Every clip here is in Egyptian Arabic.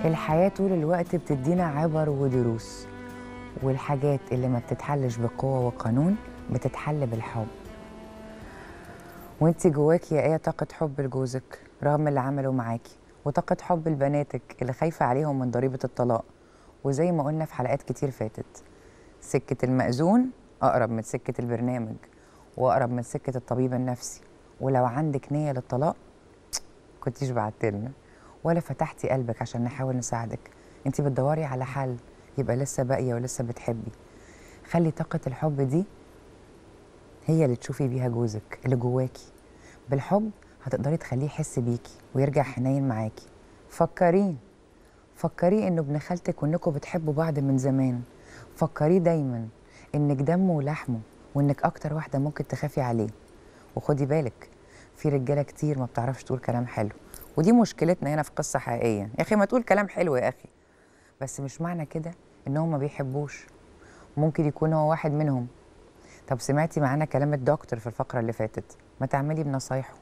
الحياة طول الوقت بتدينا عبر ودروس والحاجات اللي ما بتتحلش بقوة وقانون بتتحل بالحب وانت جواكي يا ايه طاقة حب لجوزك رغم اللي عمله معاكي وطاقة حب لبناتك اللي خايفة عليهم من ضريبة الطلاق وزي ما قلنا في حلقات كتير فاتت سكة المأذون أقرب من سكة البرنامج وأقرب من سكة الطبيب النفسي ولو عندك نية للطلاق كنتيش بعتلنا ولا فتحتي قلبك عشان نحاول نساعدك انت بتدوري على حل يبقى لسه باقية ولسه بتحبي خلي طاقة الحب دي هي اللي تشوفي بيها جوزك اللي جواكي بالحب هتقدري تخليه يحس بيكي ويرجع حنين معاكي فكريه فكريه انه ابن خالتك وانكم بتحبوا بعض من زمان فكريه دايما انك دمه ولحمه وانك اكتر واحده ممكن تخافي عليه وخدي بالك في رجاله كتير ما بتعرفش تقول كلام حلو ودي مشكلتنا هنا في قصه حقيقيه يا اخي ما تقول كلام حلو يا اخي بس مش معنى كده انهم ما بيحبوش ممكن يكون هو واحد منهم طب سمعتي معانا كلام الدكتور في الفقره اللي فاتت ما تعملي بنصايحه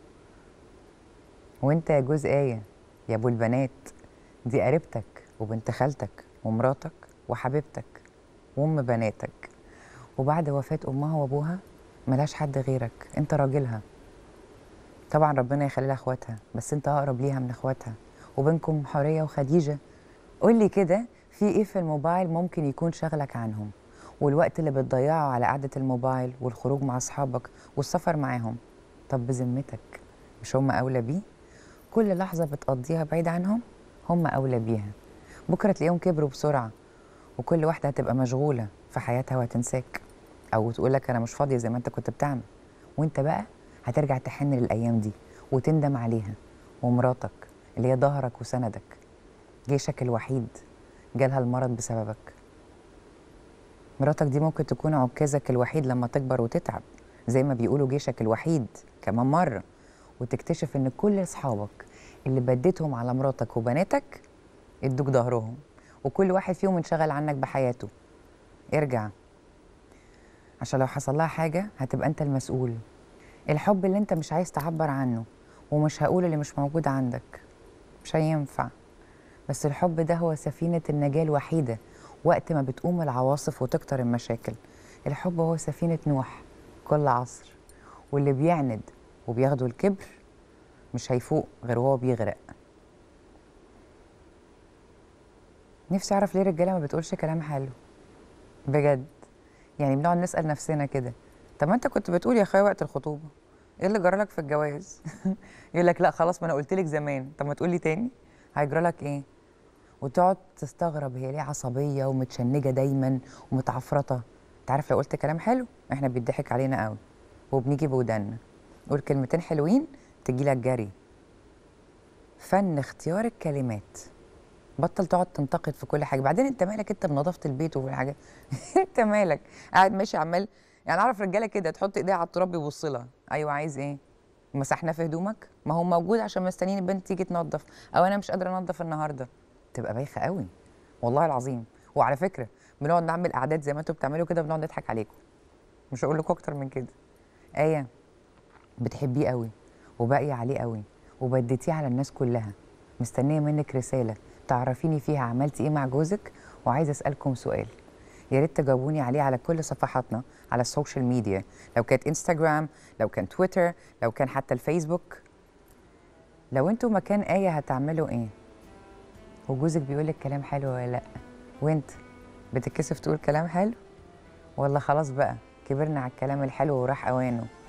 وانت يا جوز ايه يا ابو البنات دي قريبتك وبنت خالتك ومراتك وحبيبتك وام بناتك وبعد وفاه امها وابوها ملهاش حد غيرك انت راجلها طبعا ربنا يخلي لها اخواتها بس انت اقرب ليها من اخواتها وبينكم حوريه وخديجه قول لي كده في ايه في الموبايل ممكن يكون شغلك عنهم والوقت اللي بتضيعه على قعده الموبايل والخروج مع اصحابك والسفر معاهم طب بذمتك مش هم اولى بيه كل لحظه بتقضيها بعيد عنهم هم اولى بيها بكره تلاقيهم كبروا بسرعه وكل واحده هتبقى مشغوله في حياتها وهتنساك او تقول لك انا مش فاضيه زي ما انت كنت بتعمل وانت بقى هترجع تحن للايام دي وتندم عليها ومراتك اللي هي ظهرك وسندك جيشك الوحيد جالها المرض بسببك مراتك دي ممكن تكون عكازك الوحيد لما تكبر وتتعب زي ما بيقولوا جيشك الوحيد كمان مرة وتكتشف ان كل اصحابك اللي بديتهم على مراتك وبناتك ادوك ظهرهم وكل واحد فيهم انشغل عنك بحياته ارجع عشان لو حصل لها حاجة هتبقى انت المسؤول الحب اللي انت مش عايز تعبر عنه ومش هقول اللي مش موجود عندك مش هينفع بس الحب ده هو سفينة النجاة الوحيدة وقت ما بتقوم العواصف وتكتر المشاكل الحب هو سفينة نوح كل عصر واللي بيعند وبياخدوا الكبر مش هيفوق غير وهو بيغرق نفسي اعرف ليه الرجاله ما بتقولش كلام حلو بجد يعني بنقعد نسال نفسنا كده طب ما انت كنت بتقول يا اخويا وقت الخطوبه ايه اللي جرى لك في الجواز يقول لك لا خلاص ما انا قلت لك زمان طب ما تقولي تاني هيجرى لك ايه وتقعد تستغرب هي ليه عصبيه ومتشنجه دايما ومتعفرطه انت عارف لو قلت كلام حلو احنا بيضحك علينا قوي وبنيجي بودنا قول كلمتين حلوين تجي لك جري فن اختيار الكلمات بطل تقعد تنتقد في كل حاجه بعدين انت مالك انت بنظافه البيت وفي الحاجه انت مالك قاعد ماشي عمال يعني اعرف رجاله كده تحط ايديها على التراب يبص لها ايوه عايز ايه مسحناه في هدومك ما هو موجود عشان مستنيين البنت تيجي تنظف او انا مش قادره انظف النهارده تبقى بايخه قوي والله العظيم وعلى فكره بنقعد نعمل قعدات زي ما انتوا بتعملوا كده بنقعد نضحك عليكم مش هقول لكم اكتر من كده ايه بتحبيه قوي وباقيه عليه قوي وبديتيه على الناس كلها مستنيه منك رساله تعرفيني فيها عملتي ايه مع جوزك وعايزه اسالكم سؤال يا ريت تجاوبوني عليه على كل صفحاتنا على السوشيال ميديا لو كانت انستغرام لو كان تويتر لو كان حتى الفيسبوك لو انتوا مكان ايه هتعملوا ايه وجوزك بيقول لك كلام حلو ولا لا وانت بتتكسف تقول كلام حلو ولا خلاص بقى كبرنا على الكلام الحلو وراح اوانه